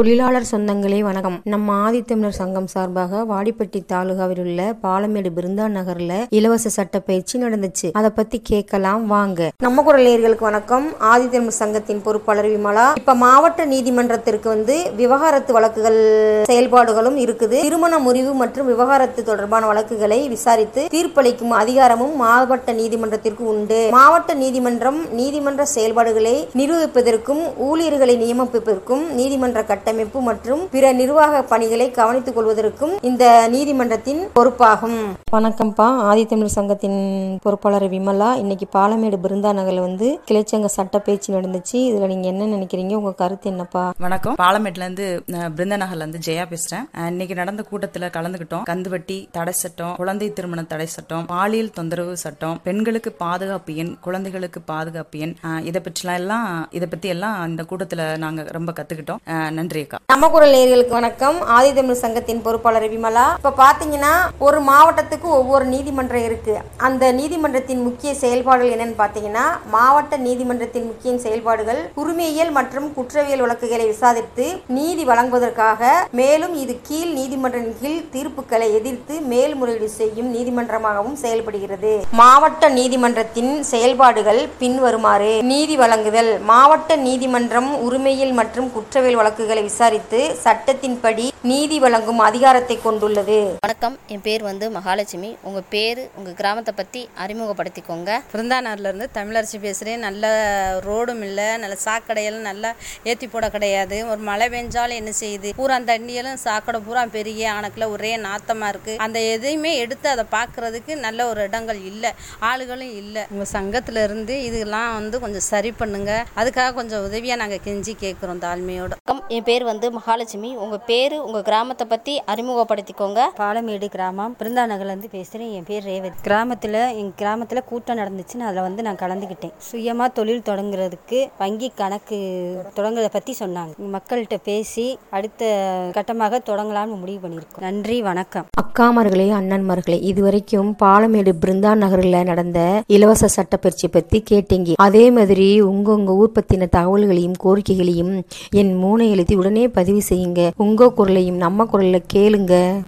தொழிலாளர் சொந்தங்களே வணக்கம் நம்ம ஆதித்தமிழர் சங்கம் சார்பாக வாடிப்பட்டி தாலுகாவில் உள்ள பாலமேடு பிருந்தா நகர்ல இலவச சட்ட பயிற்சி நடந்துச்சு அதை பத்தி கேட்கலாம் வாங்க நம்ம குரல் நேயர்களுக்கு வணக்கம் ஆதித்தமிழர் சங்கத்தின் பொறுப்பாளர் விமலா இப்ப மாவட்ட நீதிமன்றத்திற்கு வந்து விவகாரத்து வழக்குகள் செயல்பாடுகளும் இருக்குது திருமண முறிவு மற்றும் விவகாரத்து தொடர்பான வழக்குகளை விசாரித்து தீர்ப்பளிக்கும் அதிகாரமும் மாவட்ட நீதிமன்றத்திற்கு உண்டு மாவட்ட நீதிமன்றம் நீதிமன்ற செயல்பாடுகளை நிரூபிப்பதற்கும் ஊழியர்களை நியமிப்பதற்கும் நீதிமன்ற கட்டமைப்பு மற்றும் பிற நிர்வாக பணிகளை கவனித்துக் கொள்வதற்கும் இந்த நீதிமன்றத்தின் பொறுப்பாகும் வணக்கம்ப்பா ஆதித்தமிழர் சங்கத்தின் பொறுப்பாளர் விமலா இன்னைக்கு பாலமேடு பிருந்தா நகர்ல வந்து கிளைச்சங்க சட்ட பேச்சு நடந்துச்சு இதுல நீங்க என்ன நினைக்கிறீங்க உங்க கருத்து என்னப்பா வணக்கம் பாலமேட்ல இருந்து அஹ், பிருந்தநகர்ல இருந்து ஜெயா பேசுறேன் அஹ், இன்னைக்கு நடந்த கூட்டத்துல கலந்துகிட்டோம் கந்துவட்டி தடை சட்டம் குழந்தை திருமண தடை சட்டம் பாலியல் தொந்தரவு சட்டம் பெண்களுக்கு பாதுகாப்பு எண் குழந்தைகளுக்கு பாதுகாப்பு எண் அஹ், இதை பற்றிலாம் எல்லாம் இதை பத்தி எல்லாம் இந்த கூட்டத்துல நாங்க ரொம்ப கத்துக்கிட்டோம் அஹ், நன்றி அக்கா நம்ம குரல் நேயர்களுக்கு வணக்கம் ஆதித்தமிழ் சங்கத்தின் பொறுப்பாளர் விமலா இப்ப பாத்தீங்கன்னா ஒரு மாவட்டத்துக்கு ஒவ்வொரு நீதிமன்றம் இருக்கு அந்த நீதிமன்றத்தின் முக்கிய செயல்பாடுகள் என்னன்னு பாத்தீங்கன்னா மாவட்ட நீதிமன்றத்தின் முக்கிய செயல்பாடுகள் உரிமையியல் மற்றும் குற்றவியல் வழக்குகளை விசாரித்து நீதி வழங்குவதற்காக மேலும் இது கீழ் நீதிமன்றின் கீழ் தீர்ப்புகளை எதிர்த்து மேல்முறையீடு செய்யும் நீதிமன்றமாகவும் செயல்படுகிறது மாவட்ட நீதிமன்றத்தின் செயல்பாடுகள் பின்வருமாறு நீதி வழங்குதல் மாவட்ட நீதிமன்றம் உரிமையியல் மற்றும் குற்றவியல் வழக்குகளை விசாரித்து சட்டத்தின்படி நீதி வழங்கும் அதிகாரத்தை கொண்டுள்ளது வணக்கம் என் பேர் வந்து மகாலட்சுமி உங்கள் பேர் உங்கள் கிராமத்தை பற்றி அறிமுகப்படுத்திக்கோங்க பிருந்தானூர்லேருந்து தமிழரசி பேசுகிறேன் நல்ல ரோடும் இல்லை நல்ல சாக்கடையெல்லாம் நல்லா ஏற்றி போட கிடையாது ஒரு மழை பெஞ்சாலும் என்ன செய்யுது பூரா தண்ணியெல்லாம் சாக்கடை பூரா பெரிய ஆணக்கில் ஒரே நாத்தமாக இருக்குது அந்த எதையுமே எடுத்து அதை பார்க்குறதுக்கு நல்ல ஒரு இடங்கள் இல்லை ஆளுகளும் இல்லை உங்கள் சங்கத்துல இருந்து இதெல்லாம் வந்து கொஞ்சம் சரி பண்ணுங்க அதுக்காக கொஞ்சம் உதவியாக நாங்கள் கெஞ்சி கேட்குறோம் தாழ்மையோட வணக்கம் என் பேர் வந்து மகாலட்சுமி உங்கள் பேர் உங்கள் கிராமத்தை பற்றி அறிமுகப்படுத்திக்கோங்க பாலமேடு கிராமம் பிருந்தாநகர்லேருந்து பேசுகிறேன் என் பேர் ரேவதி கிராமத்தில் எங்கள் கிராமத்தில் கூட்டம் நடந்துச்சுன்னு அதில் வந்து நான் கலந்துக்கிட்டேன் சுயமாக தொழில் தொடங்குறதுக்கு வங்கி கணக்கு தொடங்குறத பற்றி சொன்னாங்க மக்கள்கிட்ட பேசி அடுத்த கட்டமாக தொடங்கலாம்னு முடிவு பண்ணியிருக்கோம் நன்றி வணக்கம் அக்காமார்களே அண்ணன்மார்களே இதுவரைக்கும் பாலமேடு பிருந்தா நகர்ல நடந்த இலவச சட்ட பயிற்சி பத்தி கேட்டீங்க அதே மாதிரி உங்க உங்க ஊர் பத்தின தகவல்களையும் கோரிக்கைகளையும் என் மூனை எழுதி உடனே பதிவு செய்யுங்க உங்க குரலையும் நம்ம குரல்ல கேளுங்க